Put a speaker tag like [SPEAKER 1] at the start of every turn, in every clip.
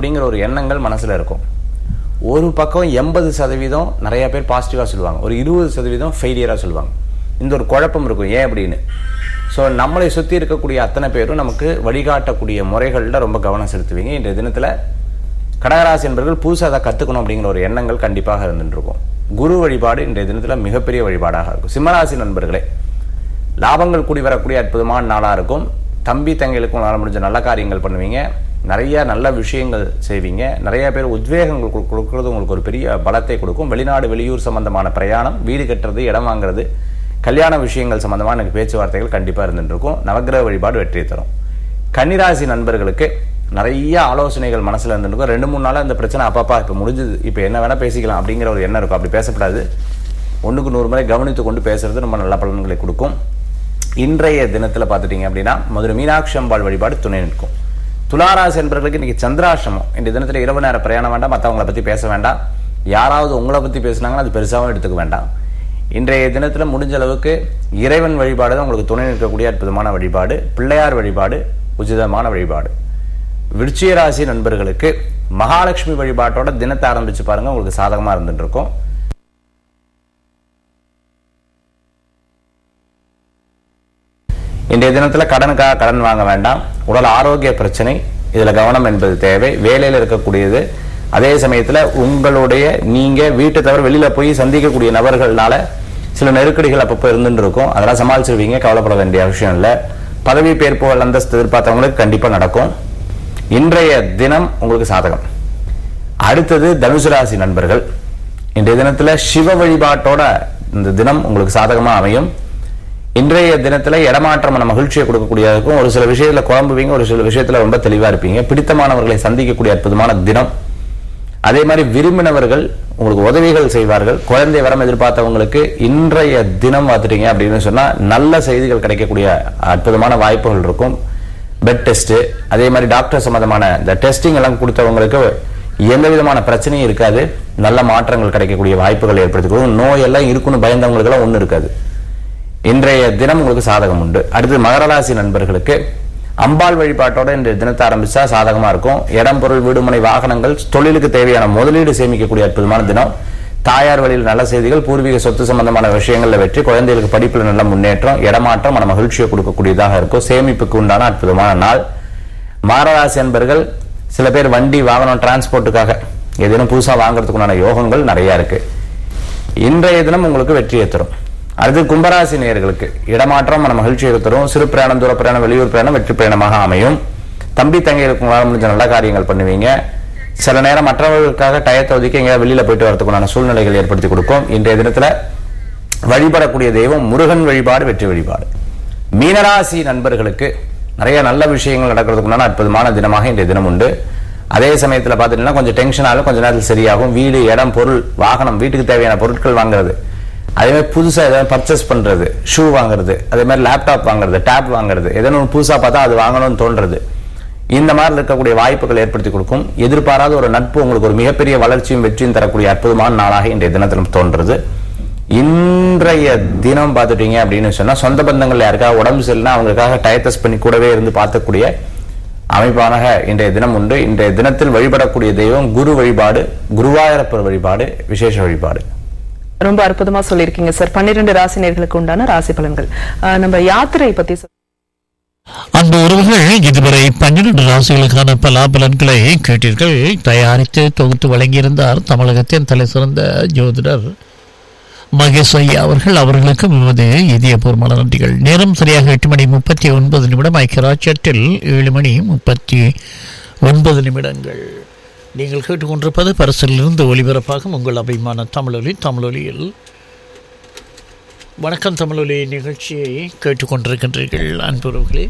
[SPEAKER 1] அப்படிங்கிற ஒரு எண்ணங்கள் மனசுல இருக்கும் ஒரு பக்கம் எண்பது சதவீதம் நிறைய பேர் பாசிட்டிவாக சொல்லுவாங்க ஒரு இருபது சதவீதம் ஃபெயிலியராக சொல்லுவாங்க இந்த ஒரு குழப்பம் இருக்கும் ஏன் அப்படின்னு ஸோ நம்மளை சுற்றி இருக்கக்கூடிய அத்தனை பேரும் நமக்கு வழிகாட்டக்கூடிய முறைகளில் ரொம்ப கவனம் செலுத்துவீங்க இன்றைய தினத்தில் கடகராசி என்பவர்கள் புதுசாக அதை கற்றுக்கணும் அப்படிங்கிற ஒரு எண்ணங்கள் கண்டிப்பாக இருந்துட்டு இருக்கும் குரு வழிபாடு இன்றைய தினத்தில் மிகப்பெரிய வழிபாடாக இருக்கும் சிம்மராசி நண்பர்களே லாபங்கள் கூடி வரக்கூடிய அற்புதமான நாளாக இருக்கும் தம்பி தங்கைகளுக்கும் நாள முடிஞ்ச நல்ல காரியங்கள் பண்ணுவீங்க நிறைய நல்ல விஷயங்கள் செய்வீங்க நிறைய பேர் உத்வேகங்கள் கொடு- கொடுக்கறது உங்களுக்கு ஒரு பெரிய பலத்தை கொடுக்கும் வெளிநாடு வெளியூர் சம்பந்தமான பிரயாணம் வீடு கட்டுறது இடம் வாங்குறது கல்யாண விஷயங்கள் சம்பந்தமான எனக்கு பேச்சுவார்த்தைகள் கண்டிப்பாக இருந்துட்டு இருக்கும் நவக்கிரக வழிபாடு வெற்றியை தரும் கன்னிராசி நண்பர்களுக்கு நிறைய ஆலோசனைகள் மனசுல இருந்துருக்கும் ரெண்டு மூணு நாளா இந்த பிரச்சனை அப்பப்பா இப்போ முடிஞ்சது இப்போ என்ன வேணா பேசிக்கலாம் அப்படிங்கிற ஒரு எண்ணம் இருக்கும் அப்படி பேசக்கூடாது ஒண்ணுக்கு நூறு முறை கவனித்து கொண்டு பேசுறது ரொம்ப நல்ல பலன்களை கொடுக்கும் இன்றைய தினத்துல பார்த்துட்டீங்க அப்படின்னா மதுரை மீனாட்சி அம்பாள் வழிபாடு துணை நிற்கும் துளாராசி என்பவர்களுக்கு இன்னைக்கு சந்திராஷ்டமம் இந்த தினத்துல இரவு நேர பிரயாணம் வேண்டாம் மற்றவங்களை பத்தி பேச வேண்டாம் யாராவது உங்களை பத்தி பேசுனாங்கன்னா அது பெருசாகவும் எடுத்துக்க வேண்டாம் இன்றைய தினத்துல முடிஞ்ச அளவுக்கு இறைவன் வழிபாடு தான் உங்களுக்கு துணை நிற்கக்கூடிய அற்புதமான வழிபாடு பிள்ளையார் வழிபாடு உச்சிதமான வழிபாடு விருச்சிக ராசி நண்பர்களுக்கு மகாலட்சுமி வழிபாட்டோட தினத்தை ஆரம்பிச்சு பாருங்க உங்களுக்கு சாதகமா இருந்துட்டு இருக்கும் இன்றைய தினத்துல கடனுக்காக கடன் வாங்க வேண்டாம் உடல் ஆரோக்கிய பிரச்சனை இதுல கவனம் என்பது தேவை வேலையில இருக்கக்கூடியது அதே சமயத்துல உங்களுடைய நீங்க வீட்டை தவிர வெளியில போய் சந்திக்கக்கூடிய நபர்கள்னால சில நெருக்கடிகள் அப்பப்போ இருந்துட்டு இருக்கும் அதெல்லாம் சமாளிச்சிருவீங்க கவலைப்பட வேண்டிய அவசியம் இல்லை பதவி பேர் புகழ் அந்தஸ்து எதிர்பார்த்தவங்களுக்கு கண்டிப்பா நடக்கும் இன்றைய தினம் உங்களுக்கு சாதகம் அடுத்தது தனுசு ராசி நண்பர்கள் இன்றைய தினத்துல சிவ வழிபாட்டோட இந்த தினம் உங்களுக்கு சாதகமா அமையும் இன்றைய தினத்துல இடமாற்றமான மகிழ்ச்சியை கொடுக்கக்கூடியதா இருக்கும் ஒரு சில விஷயத்துல குழம்புவீங்க ஒரு சில விஷயத்துல ரொம்ப தெளிவா இருப்பீங்க பிடித்தமானவர்களை சந்திக்கக்கூடிய அற்புதமான தினம் அதே மாதிரி விரும்பினவர்கள் உங்களுக்கு உதவிகள் செய்வார்கள் குழந்தை வரம் எதிர்பார்த்தவங்களுக்கு இன்றைய தினம் பார்த்துட்டீங்க அப்படின்னு சொன்னா நல்ல செய்திகள் கிடைக்கக்கூடிய அற்புதமான வாய்ப்புகள் இருக்கும் பெட் டெஸ்ட் அதே மாதிரி டாக்டர் சம்பந்தமான இந்த டெஸ்டிங் எல்லாம் கொடுத்தவங்களுக்கு எந்த விதமான பிரச்சனையும் இருக்காது நல்ல மாற்றங்கள் கிடைக்கக்கூடிய வாய்ப்புகள் ஏற்படுத்தி கொடுக்கும் நோய் எல்லாம் இருக்குன்னு பயந்தவங்களுக்கு எல்லாம் ஒன்றும் இருக்காது இன்றைய தினம் உங்களுக்கு சாதகம் உண்டு அடுத்து மகரராசி நண்பர்களுக்கு அம்பாள் வழிபாட்டோட இன்றைய தினத்தை ஆரம்பிச்சா சாதகமா இருக்கும் இடம் பொருள் வீடுமனை வாகனங்கள் தொழிலுக்கு தேவையான முதலீடு சேமிக்கக்கூடிய அற்புதமான தினம் தாயார் வழியில் நல்ல செய்திகள் பூர்வீக சொத்து சம்பந்தமான விஷயங்கள்ல வெற்றி குழந்தைகளுக்கு படிப்புல நல்ல முன்னேற்றம் இடமாற்றம் மன மகிழ்ச்சியை கொடுக்கக்கூடியதாக இருக்கும் சேமிப்புக்கு உண்டான அற்புதமான நாள் மாரராசி என்பர்கள் சில பேர் வண்டி வாகனம் டிரான்ஸ்போர்ட்டுக்காக ஏதேனும் புதுசா வாங்குறதுக்கு உண்டான யோகங்கள் நிறைய இருக்கு இன்றைய தினம் உங்களுக்கு வெற்றியை தரும் அடுத்து கும்பராசி நேயர்களுக்கு இடமாற்றம் மன மகிழ்ச்சியை தரும் சிறு பிரயாணம் தூர பிரயாணம் வெளியூர் பிரயாணம் வெற்றி பிரயாணமாக அமையும் தம்பி தங்கைகளுக்கு உங்களால் முடிஞ்ச நல்ல காரியங்கள் பண்ணுவீங்க சில நேரம் மற்றவர்களுக்காக டயத்தை ஒதுக்கி எங்கேயாவது வெளியில போயிட்டு வரதுக்குண்டான சூழ்நிலைகள் ஏற்படுத்தி கொடுக்கும் இன்றைய தினத்துல வழிபடக்கூடிய தெய்வம் முருகன் வழிபாடு வெற்றி வழிபாடு மீனராசி நண்பர்களுக்கு நிறைய நல்ல விஷயங்கள் நடக்கிறதுக்குண்டான அற்புதமான தினமாக இன்றைய தினம் உண்டு அதே சமயத்துல பார்த்துட்டீங்கன்னா கொஞ்சம் டென்ஷன் ஆகும் கொஞ்ச நேரத்தில் சரியாகும் வீடு இடம் பொருள் வாகனம் வீட்டுக்கு தேவையான பொருட்கள் வாங்குறது அதே மாதிரி புதுசா ஏதாவது பர்ச்சேஸ் பண்றது ஷூ வாங்குறது அதே மாதிரி லேப்டாப் வாங்குறது டேப் வாங்குறது ஏதோ ஒன்று புதுசா பார்த்தா அது வாங்கணும்னு தோன்றது இந்த மாதிரி இருக்கக்கூடிய வாய்ப்புகள் ஏற்படுத்தி கொடுக்கும் எதிர்பாராத ஒரு நட்பு உங்களுக்கு ஒரு மிகப்பெரிய வளர்ச்சியும் வெற்றியும் தரக்கூடிய அற்புதமான நாளாக இன்றைய தினத்திலும் தோன்றுறது இன்றைய தினம் பார்த்துட்டீங்க அப்படின்னு சொன்னா சொந்த பந்தங்கள் யாருக்காக உடம்பு சரியில்லைனா அவங்களுக்காக டயத்தஸ் பண்ணி கூடவே இருந்து பார்க்கக்கூடிய அமைப்பான இன்றைய தினம் உண்டு இன்றைய தினத்தில் வழிபடக்கூடிய தெய்வம் குரு வழிபாடு குருவாயூரப்பர் வழிபாடு விசேஷ வழிபாடு
[SPEAKER 2] ரொம்ப அற்புதமா சொல்லியிருக்கீங்க சார் பன்னிரெண்டு ராசினியர்களுக்கு உண்டான ராசி பலன்கள் ஆஹ் நம்ம யாத்திரை பத்தி சொல்-
[SPEAKER 3] அன்பு உறவுகள் இதுவரை பன்னிரண்டு ராசிகளுக்கான பலாபலன்களை கேட்டீர்கள் தயாரித்து தொகுத்து வழங்கியிருந்தார் தமிழகத்தின் தலை சிறந்த ஜோதிடர் மகேஷ் ஐயா அவர்கள் அவர்களுக்கு விமது இதயபூர்வமான நன்றிகள் நேரம் சரியாக எட்டு மணி முப்பத்தி ஒன்பது நிமிடம் ஐக்கியராட்சத்தில் ஏழு மணி முப்பத்தி ஒன்பது நிமிடங்கள் நீங்கள் கேட்டுக்கொண்டிருப்பது பரிசிலிருந்து ஒளிபரப்பாகும் உங்கள் அபிமான தமிழொலி தமிழொலியில் வணக்கம் தமிழொலி நிகழ்ச்சியை கேட்டுக்கொண்டிருக்கின்றீர்கள் அன்புறவுகளே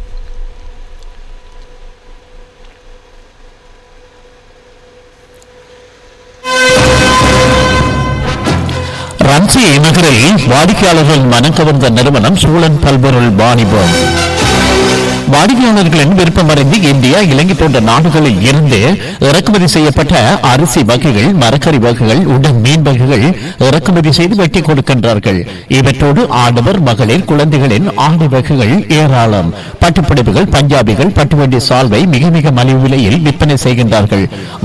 [SPEAKER 3] ரன்சி நகரில் வாடிக்கையாளர்கள் மனம் கவர்ந்த நிறுவனம் சூழன் பல்பொருள் வாணிபம் வாடிக்கையாளர்களின் விருப்பமறிந்து இந்தியா இலங்கை போன்ற நாடுகளில் இருந்து இறக்குமதி செய்யப்பட்ட அரிசி வகைகள் மரக்கறி வகைகள் உடன் மீன் வகைகள் இறக்குமதி செய்து வெட்டி கொடுக்கின்றார்கள் இவற்றோடு ஆடவர் மகளிர் குழந்தைகளின் ஆடை வகைகள் ஏராளம் பட்டுப்புடவைகள் பஞ்சாபிகள் பட்டுவண்டி சால்வை மிக மிக மலிவு விலையில் விற்பனை செய்கின்றார்கள்